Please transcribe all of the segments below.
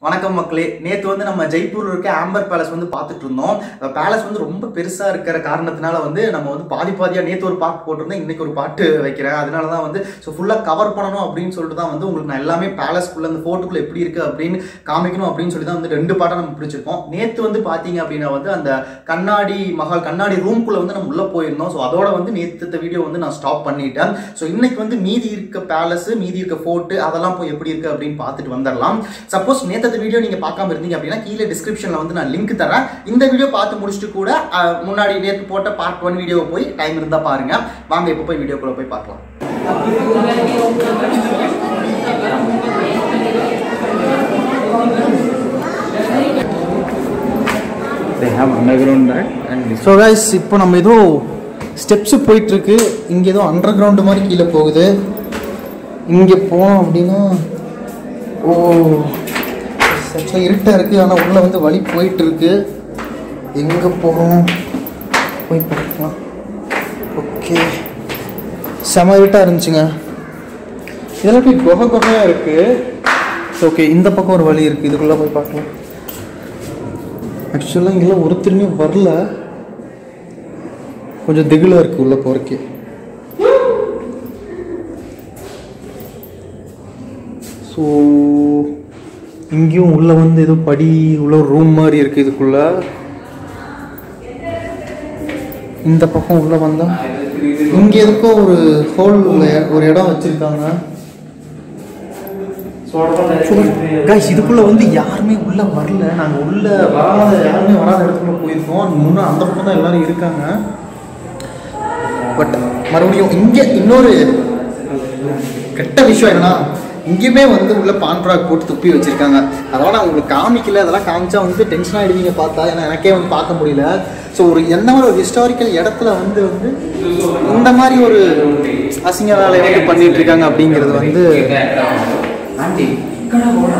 வணக்கம் மக்களே நேத்து வந்து நம்ம ஜெய்ப்பூர்ல இருக்க ஆம்பர் பேலஸ் வந்து பார்த்துட்டு இருந்தோம் பேலஸ் வந்து ரொம்ப பெருசா இருக்கிற காரணத்தினால வந்து நம்ம வந்து பாதி பாதியா நேத்து ஒரு பாட்டு போட்டிருந்தோம் இன்னைக்கு ஒரு பாட்டு வைக்கிறேன் அதனால தான் வந்து ஸோ ஃபுல்லா கவர் பண்ணணும் அப்படின்னு சொல்லிட்டு தான் வந்து உங்களுக்கு நான் எல்லாமே பேலஸ்க்குள்ள அந்த ஃபோட்டோக்குள்ள எப்படி இருக்கு அப்படின்னு காமிக்கணும் அப்படின்னு சொல்லி தான் வந்து ரெண்டு பாட்டை நம்ம பிடிச்சிருக்கோம் நேத்து வந்து பாத்தீங்க அப்படின்னா வந்து அந்த கண்ணாடி மஹால் கண்ணாடி ரூம்குள்ள வந்து நம்ம உள்ள போயிருந்தோம் ஸோ அதோட வந்து நேத்து வீடியோ வந்து நான் ஸ்டாப் பண்ணிட்டேன் ஸோ இன்னைக்கு வந்து மீதி இருக்க பேலஸ் மீதி இருக்க ஃபோர்ட்டு அதெல்லாம் போய் எப்படி இருக்கு அப்படின்னு பார்த்துட்டு வந்துடலாம் சப்போஸ் நேற்று வீடியோ நீங்க பார்க்காம இருந்தீங்க அப்படின்னா கீழே டிஸ்கிரிப்ஷன்ல வந்து நான் லிங்க் தரேன் இந்த வீடியோ பார்த்து முடிச்சுட்டு கூட அஹ், முன்னாடி நேற்று போட்ட பார்ட் ஒன் வீடியோ போய் டைம் இருந்தா பாருங்க வாங்க இப்போ போய் வீடியோக்குள்ள போய் பார்க்கலாம் They have underground that and this. So guys இப்போ நம்ம ஏதோ ஸ்டெப்ஸ் போயிட்டு இருக்கு இங்கே ஏதோ அண்டர் கிரவுண்டு மாதிரி கீழே போகுது இங்கே போனோம் அப்படின்னா ஓ ஆக்சுவலாக இருட்டாக இருக்குது ஆனால் உள்ளே வந்து வழி போயிட்டு இருக்கு எங்கே போகிறோம் போய் பார்க்கலாம் ஓகே செம இருட்டாக இருந்துச்சுங்க இதெல்லாம் போய் குகை குகையாக இருக்குது ஓகே இந்த பக்கம் ஒரு வழி இருக்குது இதுக்குள்ளே போய் பார்க்கலாம் ஆக்சுவலாக இங்கெல்லாம் ஒருத்தருமே வரல கொஞ்சம் திகிலாக இருக்குது உள்ள போகிறக்கே ஸோ இங்கேயும் உள்ள வந்து ஏதோ படி உள்ள ஒரு ரூம் மாதிரி இருக்குது இதுக்குள்ள இந்த பக்கம் உள்ள வந்தா இங்க எதுக்கோ ஒரு ஹோல் ஒரு இடம் வச்சிருக்காங்க கைஸ் இதுக்குள்ள வந்து யாருமே உள்ள வரல நாங்க உள்ள வராத யாருமே வராத இடத்துக்குள்ள போயிருக்கோம் முன்ன அந்த பக்கம் தான் எல்லாரும் இருக்காங்க பட் மறுபடியும் இங்க இன்னொரு கெட்ட விஷயம் என்னன்னா இங்கேயுமே வந்து உள்ள பான்ட்ராக் போட்டு துப்பி வச்சிருக்காங்க அதெல்லாம் நான் உங்களுக்கு காமிக்கல அதெல்லாம் காமிச்சா வந்து டென்ஷன் ஆயிடுவீங்க பார்த்தா ஏன்னா எனக்கே வந்து பார்க்க முடியல ஸோ ஒரு எந்த மாதிரி ஒரு ஹிஸ்டாரிக்கல் இடத்துல வந்து வந்து இந்த மாதிரி ஒரு அசிங்க வேலையை வந்து பண்ணிட்டு இருக்காங்க அப்படிங்கிறது வந்து Aunty, ఇక్కడ కూడా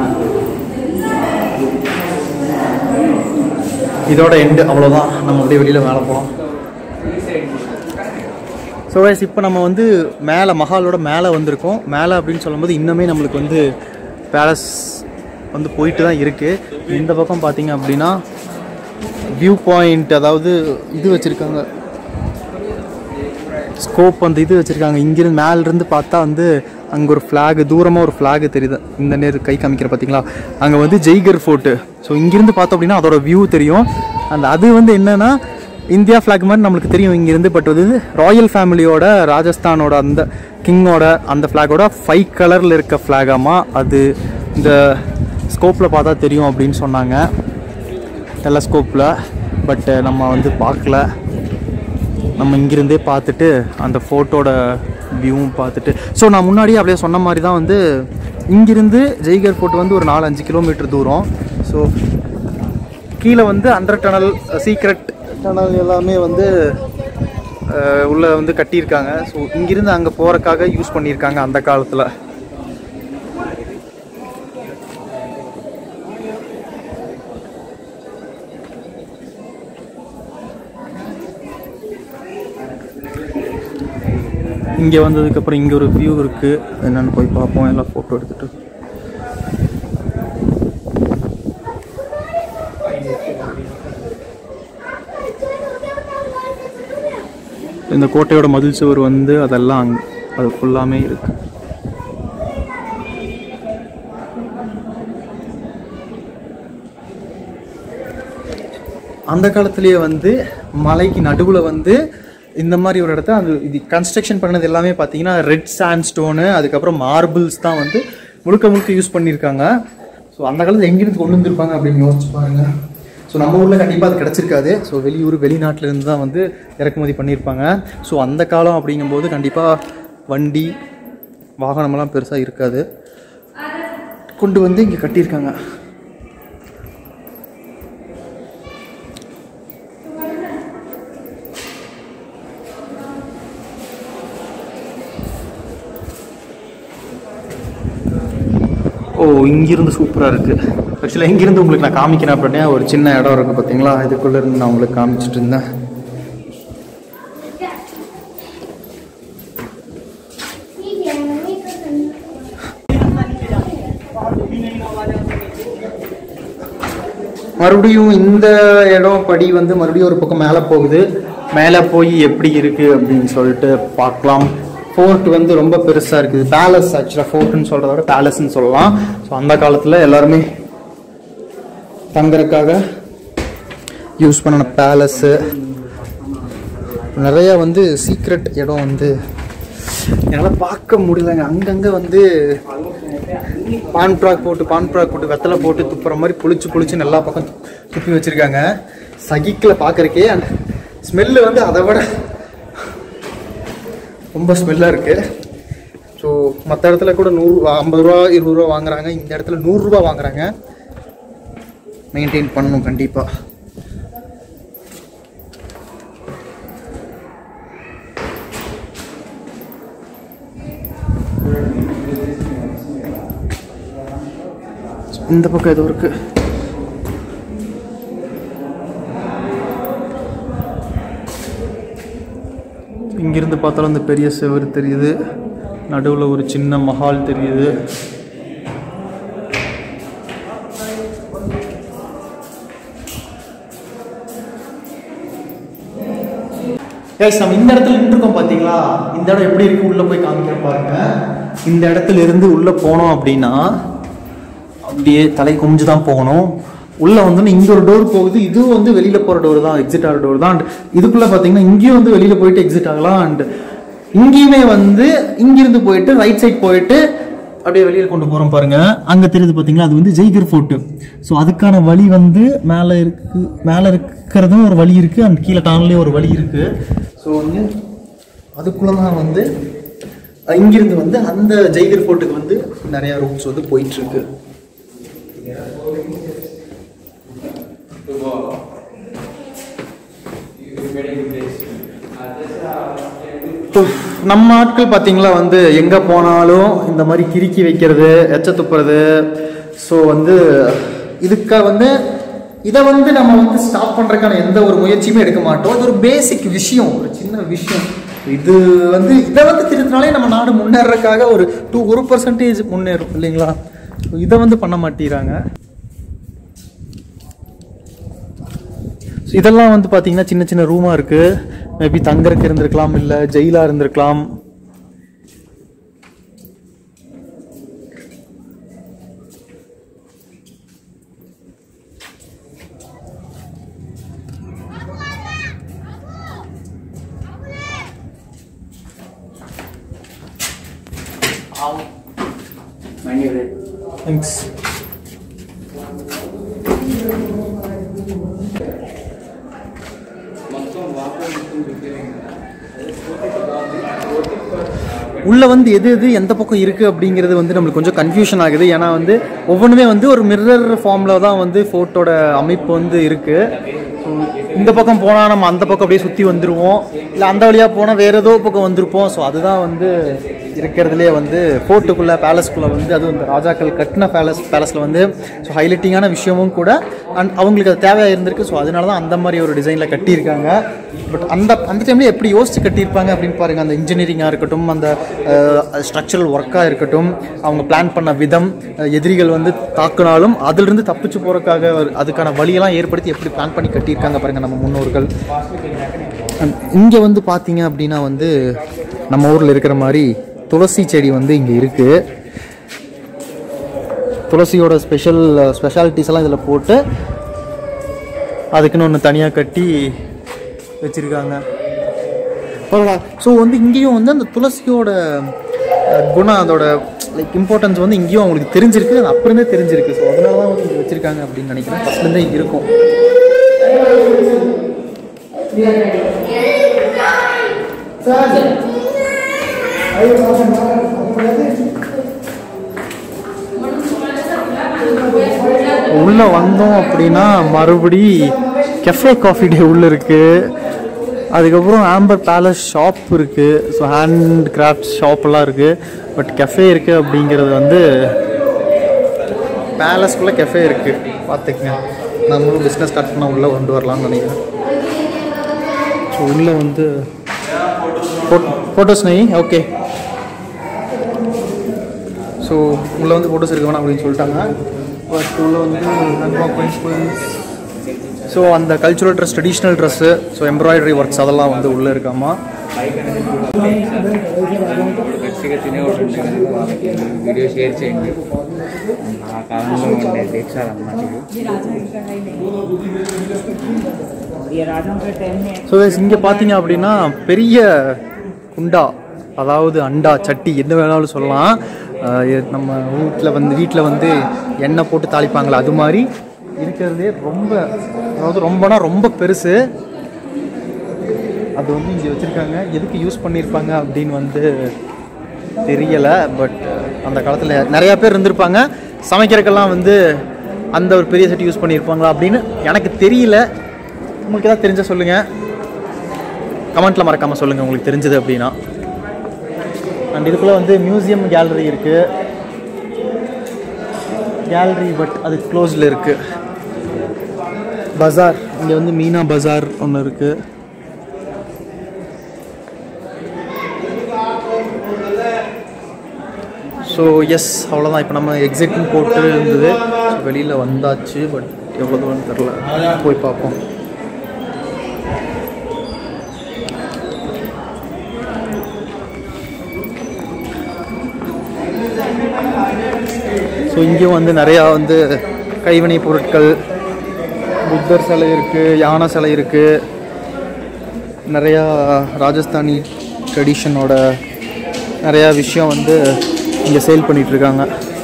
இதோட எண்டு அவ்வளோதான் நம்ம அப்படியே வெளியில் மேலே போகலாம் ஸோ வைஸ் இப்போ நம்ம வந்து மேலே மஹாலோட மேலே வந்திருக்கோம் மேலே அப்படின்னு சொல்லும்போது இன்னுமே நம்மளுக்கு வந்து பேலஸ் வந்து போயிட்டு தான் இருக்குது இந்த பக்கம் பார்த்தீங்க அப்படின்னா வியூ பாயிண்ட் அதாவது இது வச்சுருக்காங்க ஸ்கோப் அந்த இது வச்சுருக்காங்க இங்கிருந்து மேலேருந்து பார்த்தா வந்து அங்கே ஒரு ஃப்ளாக் தூரமாக ஒரு ஃப்ளாக் தெரியுது இந்த நேர் கை காமிக்கிற பார்த்தீங்களா அங்கே வந்து ஜெய்கர் ஃபோர்ட்டு ஸோ இங்கிருந்து பார்த்தோம் அப்படின்னா அதோட வியூ தெரியும் அந்த அது வந்து என்னன்னா இந்தியா ஃப்ளாக் மாதிரி நம்மளுக்கு தெரியும் இங்கிருந்து பட் அது ராயல் ஃபேமிலியோட ராஜஸ்தானோட அந்த கிங்கோட அந்த ஃப்ளாகோட ஃபைவ் கலரில் இருக்க ஃப்ளாகாமா அது இந்த ஸ்கோப்பில் பார்த்தா தெரியும் அப்படின்னு சொன்னாங்க டெலஸ்கோப்பில் பட் நம்ம வந்து பார்க்கல நம்ம இங்கிருந்தே பார்த்துட்டு அந்த ஃபோட்டோட வியூவும் பார்த்துட்டு ஸோ நான் முன்னாடியே அப்படியே சொன்ன மாதிரி தான் வந்து இங்கிருந்து ஜெய்கர் ஃபோர்ட் வந்து ஒரு நாலு அஞ்சு கிலோமீட்டர் தூரம் ஸோ கீழே வந்து அண்டர் டனல் சீக்ரெட் டனல் எல்லாமே வந்து அஹ், உள்ள வந்து கட்டியிருக்காங்க ஸோ இங்கிருந்து அங்கே போகிறக்காக யூஸ் பண்ணியிருக்காங்க அந்த காலத்தில் இங்கே வந்ததுக்கப்புறம் இங்கே ஒரு வியூ இருக்குது என்னென்னு போய் பார்ப்போம் எல்லாம் ஃபோட்டோ எடுத்துகிட்டு இந்த கோட்டையோட மதில் சுவர் வந்து அதெல்லாம் அங்க அது ஃபுல்லாமே இருக்கு அந்த காலத்திலேயே வந்து மலைக்கு நடுவில் வந்து இந்த மாதிரி ஒரு இடத்த அது இது கன்ஸ்ட்ரக்ஷன் பண்ணது எல்லாமே பார்த்தீங்கன்னா ரெட் சாண்ட் ஸ்டோனு அதுக்கப்புறம் மார்பிள்ஸ் தான் வந்து முழுக்க முழுக்க யூஸ் பண்ணியிருக்காங்க ஸோ அந்த காலத்தில் எங்கிருந்து கொண்டு வந்திருப்பாங்க அப்படின்னு யோசிச்சு பாருங்க ஸோ நம்ம ஊரில் கண்டிப்பாக அது கிடச்சிருக்காது ஸோ வெளியூர் வெளிநாட்டுல இருந்து தான் வந்து இறக்குமதி பண்ணியிருப்பாங்க ஸோ அந்த காலம் அப்படிங்கும்போது கண்டிப்பாக வண்டி வாகனமெல்லாம் பெருசாக இருக்காது கொண்டு வந்து இங்கே கட்டியிருக்காங்க ஓ இங்கிருந்து சூப்பராக இருக்குது ஆக்சுவலாக இங்கிருந்து உங்களுக்கு நான் காமிக்கிறேன் அப்படின்னா ஒரு சின்ன இடம் இருக்குது பார்த்தீங்களா இதுக்குள்ளே இருந்து நான் உங்களுக்கு காமிச்சிட்டு இருந்தேன் ठीक है मम्मी को करना மறுபடியும் இந்த இடம் படி வந்து மறுபடியும் ஒரு பக்கம் மேலே போகுது மேலே போய் எப்படி இருக்கு அப்படின்னு சொல்லிட்டு பார்க்கலாம் ஃபோர்ட் வந்து ரொம்ப பெருசாக இருக்குது பேலஸ் ஆக்சுவலாக ஃபோர்ட்னு சொல்கிறத விட பேலஸ்ன்னு சொல்லலாம் ஸோ அந்த காலத்தில் எல்லாருமே தங்கறதுக்காக யூஸ் பண்ணின பேலஸ்ஸு நிறைய வந்து சீக்ரெட் இடம் வந்து என்னால் பார்க்க முடியலங்க அங்கங்கே வந்து பான் ப்ராக் போட்டு பான் ப்ராக் போட்டு வெத்தலை போட்டு துப்புற மாதிரி புளிச்சு புளிச்சுன்னு எல்லா பக்கம் து- துப்பி வச்சுருக்காங்க சகிக்கில் பார்க்குறக்கே அந்த ஸ்மெல்லு வந்து அதை விட ரொம்ப ஸ்மெல்லாக இருக்குது ஸோ மற்ற இடத்துல கூட நூறு ஐம்பது ரூபா இருபது ரூபா வாங்குறாங்க இந்த இடத்துல நூறுரூவா வாங்குறாங்க மெயின்டைன் பண்ணணும் கண்டிப்பாக இந்த பக்கம் ஏதோ இருக்கு இங்கிருந்து பார்த்தாலும் அந்த பெரிய செவுரு தெரியுது நடுவில் ஒரு சின்ன மஹால் தெரியுது கைஸ் நம்ம இந்த இடத்துல நின்றுருக்கோம் பாத்தீங்களா இந்த இடம் எப்படி இருக்கு உள்ள போய் காமிக்கிறேன் பாருங்க இந்த இடத்துல இருந்து உள்ள போனோம் அப்படின்னா அப்படியே தலை குமிஞ்சு தான் போகணும் உள்ள வந்து இங்க ஒரு டோர் போகுது இதுவும் வந்து வெளியில போற டோர் தான் எக்ஸிட் ஆகிற டோர் தான் அண்ட் இதுக்குள்ள பாத்தீங்கன்னா இங்கேயும் வந்து வெளியில போயிட்டு எக்ஸிட் ஆகலாம் அண்ட் இங்கேயுமே வந்து இங்கிருந்து போயிட்டு ரைட் சைட் போயிட்டு அப்படியே வெளியில கொண்டு போறோம் பாருங்க அங்க தெரியுது பாத்தீங்களா அது வந்து ஜெய்கர் ஃபோர்ட்டு ஸோ அதுக்கான வழி வந்து மேலே இருக்கு மேலே இருக்கிறதும் ஒரு வழி இருக்கு அண்ட் கீழே டவுன்லேயும் ஒரு வழி இருக்கு ஸோ வந்து அதுக்குள்ள தான் வந்து அஹ், இங்கிருந்து வந்து அந்த ஜெய்கர் ஃபோர்ட்டுக்கு வந்து நிறைய ரூட்ஸ் வந்து போயிட்டு இருக்கு உஃப், நம்ம ஆட்கள் பார்த்தீங்களா வந்து எங்கே போனாலும் இந்த மாதிரி கிறுக்கி வைக்கிறது எச்ச துப்புறது ஸோ வந்து இதுக்காக வந்து இதை வந்து நம்ம வந்து ஸ்டாப் பண்ணுறதுக்கான எந்த ஒரு முயற்சியுமே எடுக்க மாட்டோம் இது ஒரு பேசிக் விஷயம் ஒரு சின்ன விஷயம் இது வந்து இதை வந்து திருத்தினாலே நம்ம நாடு முன்னேறதுக்காக ஒரு டூ ஒரு பர்சன்டேஜ் முன்னேறும் இல்லைங்களா இதை வந்து பண்ண மாட்டேங்கிறாங்க So, இதெல்லாம் வந்து பார்த்தீங்கன்னா சின்ன சின்ன ரூமாக இருக்குது மேபி தங்கறதுக்கு இருந்திருக்கலாம் இல்லை ஜெயிலாக இருந்திருக்கலாம் தேங்க்ஸ் உள்ள வந்து எது எது எந்த பக்கம் இருக்கு அப்படிங்கிறது வந்து நம்மளுக்கு கொஞ்சம் கன்ஃபியூஷன் ஆகுது ஏன்னா வந்து ஒவ்வொன்றுமே வந்து ஒரு மிரர் ஃபார்ம்ல தான் வந்து ஃபோட்டோட அமைப்பு வந்து இருக்கு So, இந்த பக்கம் போனால் நம்ம அந்த பக்கம் அப்படியே சுற்றி வந்துடுவோம் இல்லை அந்த வழியாக போனால் வேற ஏதோ பக்கம் வந்திருப்போம் ஸோ அதுதான் வந்து இருக்கிறதுலே வந்து ஃபோர்ட்டுக்குள்ளே பேலஸ்க்குள்ளே வந்து அதுவும் இந்த ராஜாக்கள் கட்டின பேலஸ் பேலஸில் வந்து ஸோ ஹைலைட்டிங்கான விஷயமும் கூட அண்ட் அவங்களுக்கு அது தேவையாக இருந்திருக்கு ஸோ அதனால தான் அந்த மாதிரி ஒரு டிசைனில் கட்டியிருக்காங்க பட் அந்த அந்த டைமில் எப்படி யோசிச்சு கட்டியிருப்பாங்க அப்படின்னு பாருங்கள் அந்த இன்ஜினியரிங்காக இருக்கட்டும் அந்த ஸ்ட்ரக்சரல் ஒர்க்காக இருக்கட்டும் அவங்க பிளான் பண்ண விதம் அஹ், எதிரிகள் வந்து தாக்குனாலும் அதிலிருந்து தப்பிச்சு போகிறதுக்காக அதுக்கான வழியெல்லாம் ஏற்படுத்தி எப்படி பிளான் பண்ணி கட்டியிருக்காங்க பாருங்கள் நம்ம முன்னோர்கள் இங்கே வந்து பார்த்தீங்க அப்படின்னா வந்து நம்ம ஊரில் இருக்கிற மாதிரி துளசி செடி வந்து இங்கே இருக்குது துளசியோட ஸ்பெஷல் ஸ்பெஷாலிட்டிஸ் எல்லாம் இதில் போட்டு அதுக்குன்னு ஒன்று தனியாக கட்டி வச்சுருக்காங்க பரவாயில்ல ஸோ வந்து இங்கேயும் வந்து அந்த துளசியோட அஹ், குணம் அதோட லைக் இம்பார்ட்டன்ஸ் வந்து இங்கேயும் அவங்களுக்கு தெரிஞ்சிருக்கு அது அப்புறமே தெரிஞ்சிருக்கு ஸோ அதனால தான் வந்து இங்கே வச்சுருக்காங்க அப்படின்னு நினைக்கிறேன் ஃபஸ்ட்லேருந்தே இருக்கும் உள்ளே வந்தோம் அப்படின்னா மறுபடி கெஃபே காஃபி டே உள்ளே இருக்குது அதுக்கப்புறம் ஆம்பர் பேலஸ் ஷாப் இருக்குது ஸோ ஹேண்ட் கிராஃப்ட் ஷாப்லாம் இருக்குது பட் கெஃபே இருக்குது அப்படிங்கிறது வந்து பேலஸ்குள்ளே கெஃபே இருக்குது பார்த்துக்குங்க நம்மளும் பிஸ்னஸ் ஸ்டார்ட் பண்ணால் உள்ளே கொண்டு வரலாம்னு நினைக்கிறேன் ஸோ உள்ளே வந்து ஃபோட்டோஸ் நெய் ஓகே ஸோ உள்ளே வந்து ஃபோட்டோஸ் இருக்க வேணாம் அப்படின்னு சொல்லிட்டாங்க பட் உள்ளே வந்து ஹேண்ட்பாக் பென்சில்ஸ் ஸோ அந்த cultural dress traditional dress so embroidery works அதெல்லாம் வந்து உள்ளே இருக்காமா గట్టిగా తినే ఒకటి వీడియో షేర్ చేయండి ఆ కాలంలో ఉండే దీక్షాలన్నమాట ఇవి ஸோ இங்கே பார்த்தீங்க அப்படின்னா பெரிய குண்டா அதாவது அண்டா சட்டி என்ன வேணாலும் சொல்லலாம் அஹ் இது நம்ம வீட்டில் வந்து வீட்டில் வந்து எண்ணெய் போட்டு தாளிப்பாங்களா அது மாதிரி இருக்கிறதே ரொம்ப அதாவது ரொம்பனா ரொம்ப பெருசு அது வந்து இங்கே வச்சுருக்காங்க எதுக்கு யூஸ் பண்ணியிருப்பாங்க அப்படின்னு வந்து தெரியலை பட் அந்த காலத்தில் நிறையா பேர் இருந்திருப்பாங்க சமைக்கிறதுக்கெல்லாம் வந்து அந்த ஒரு பெரிய செட் யூஸ் பண்ணியிருப்பாங்களா அப்படின்னு எனக்கு தெரியல உங்களுக்கு ஏதாவது தெரிஞ்ச சொல்லுங்கள் கமெண்ட்டில் மறக்காமல் சொல்லுங்கள் உங்களுக்கு தெரிஞ்சது அப்படின்னா அண்ட் இதுக்குள்ளே வந்து மியூசியம் கேலரி இருக்குது கேலரி பட் அது க்ளோஸில் இருக்குது பஜார் இங்கே வந்து மீனா பஜார் ஒன்று இருக்குது ஸோ எஸ் அவ்வளோதான் இப்போ நம்ம எக்ஸிட்னு போட்டு இருந்தது வெளியில் வந்தாச்சு பட் எவ்வளோ தூரம் தெரில போய் பார்ப்போம் ஸோ இங்கேயும் வந்து நிறையா வந்து கைவினை பொருட்கள் புத்தர் சிலை இருக்குது யானை சிலை இருக்குது நிறையா ராஜஸ்தானி ட்ரெடிஷனோட நிறையா விஷயம் வந்து இங்கே சேல் பண்ணிகிட்ருக்காங்க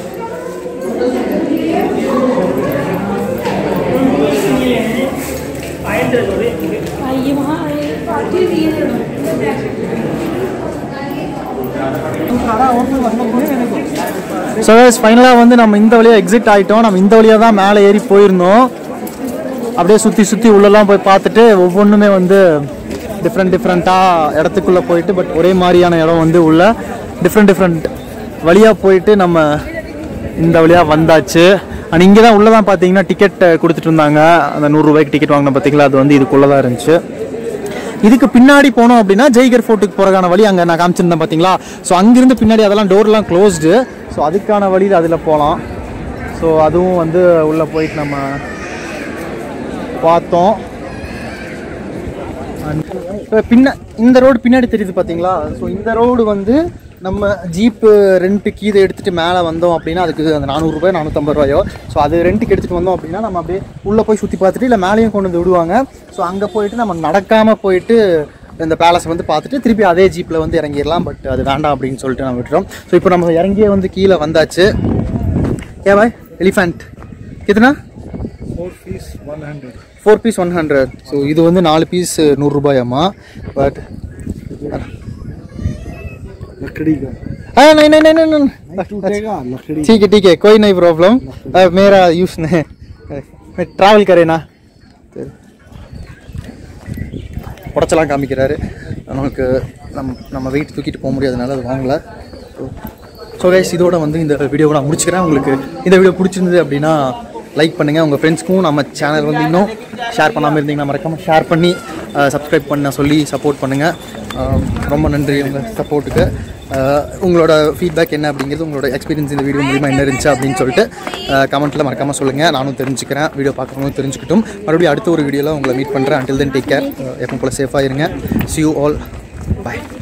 ये वहाँ पार्टी दिए ஸோ ஃபைனலாக வந்து நம்ம இந்த வழியாக எக்ஸிட் ஆகிட்டோம் நம்ம இந்த வழியாக தான் மேலே ஏறி போயிருந்தோம் அப்படியே சுற்றி சுற்றி உள்ளெல்லாம் போய் பார்த்துட்டு ஒவ்வொன்றுமே வந்து டிஃப்ரெண்ட் டிஃப்ரெண்ட்டாக இடத்துக்குள்ளே போயிட்டு பட் ஒரே மாதிரியான இடம் வந்து உள்ள டிஃப்ரெண்ட் டிஃப்ரெண்ட் வழியாக போயிட்டு நம்ம இந்த வழியாக வந்தாச்சு அண்ட் இங்கே தான் உள்ளே தான் பார்த்தீங்கன்னா டிக்கெட் கொடுத்துட்டு இருந்தாங்க அந்த நூறுரூவாய்க்கு டிக்கெட் வாங்கின பார்த்தீங்களா அது வந்து இதுக்குள்ளே தான் இருந்துச்சு இதுக்கு பின்னாடி போனோம் அப்படின்னா ஜெய்கர் ஃபோர்ட்டுக்கு போகிறக்கான வழி அங்கே நான் காமிச்சிருந்தேன் பார்த்தீங்களா ஸோ அங்கிருந்து பின்னாடி அதெல்லாம் டோர்லாம் க்ளோஸ்டு ஸோ அதுக்கான வழியில் அதில் போகலாம் ஸோ அதுவும் வந்து உள்ளே போயிட்டு நம்ம பார்த்தோம் இப்போ பின்ன இந்த ரோடு பின்னாடி தெரியுது பார்த்தீங்களா ஸோ இந்த ரோடு வந்து நம்ம ஜீப்பு ரெண்ட்டுக்கு இதை எடுத்துகிட்டு மேலே வந்தோம் அப்படின்னா அதுக்கு அந்த நானூறுரூபாய் நானூற்றம்பது ரூபாயோ ஸோ அது ரெண்ட்டுக்கு எடுத்துகிட்டு வந்தோம் அப்படின்னா நம்ம அப்படியே உள்ளே போய் சுற்றி பார்த்துட்டு இல்லை மேலேயும் கொண்டு வந்து விடுவாங்க ஸோ அங்கே போயிட்டு நம்ம நடக்காமல் போயிட்டு இந்த பேலஸை வந்து பார்த்துட்டு திருப்பி அதே ஜீப்பில் வந்து இறங்கிடலாம் பட் அது வேண்டாம் அப்படின்னு சொல்லிட்டு நம்ம விட்டுறோம் ஸோ இப்போ நம்ம இறங்கியே வந்து கீழே வந்தாச்சு ஏ பாய் எலிஃபண்ட் கிதுனா four piece one hundred so இது வந்து நாலு பீஸ் நூறுரூபாயாம்மா பட் लकड़ी का हाँ नहीं नहीं नहीं नहीं नहीं टूटेगा लकड़ी ठीक है ठीक है कोई नहीं प्रॉब्लम मेरा यूज नहीं मैं ट्रैवल करे ना உடச்சலாம் காமிக்கிறாரு நமக்கு நம் நம்ம வெயிட் தூக்கிட்டு போக முடியாதனால அது வாங்கல ஸோ கைஸ் இதோட வந்து இந்த வீடியோவை நான் முடிச்சுக்கிறேன் உங்களுக்கு இந்த வீடியோ பிடிச்சிருந்தது அப்படின்னா லைக் பண்ணுங்கள் உங்கள் ஃப்ரெண்ட்ஸ்க்கும் நம்ம சேனல் வந்து இன்னும் ஷேர் பண்ணாமல் இருந்தீங்கன்னா மறக்காமல் ஷேர் பண்ணி சப்ஸ்கிரைப் பண்ண சொல்லி சப்போர்ட் பண்ணுங்கள் ரொம்ப நன்றி உங்கள் சப்போர்ட்டுக்கு உங்களோட ஃபீட்பேக் என்ன அப்படிங்கிறது உங்களோட எக்ஸ்பீரியன்ஸ் இந்த வீடியோ மூலிமா என்ன இருந்துச்சு அப்படின்னு சொல்லிட்டு கமெண்ட்டில் மறக்காமல் சொல்லுங்கள் நானும் தெரிஞ்சுக்கிறேன் வீடியோ பார்க்குறவங்களும் தெரிஞ்சுக்கிட்டும் மறுபடியும் அடுத்த ஒரு வீடியோவில் உங்களை மீட் பண்ணுறேன் அண்டில் தென் டேக் கேர் எப்போ போல் சேஃபாக இருங்க சி யூ ஆல் பை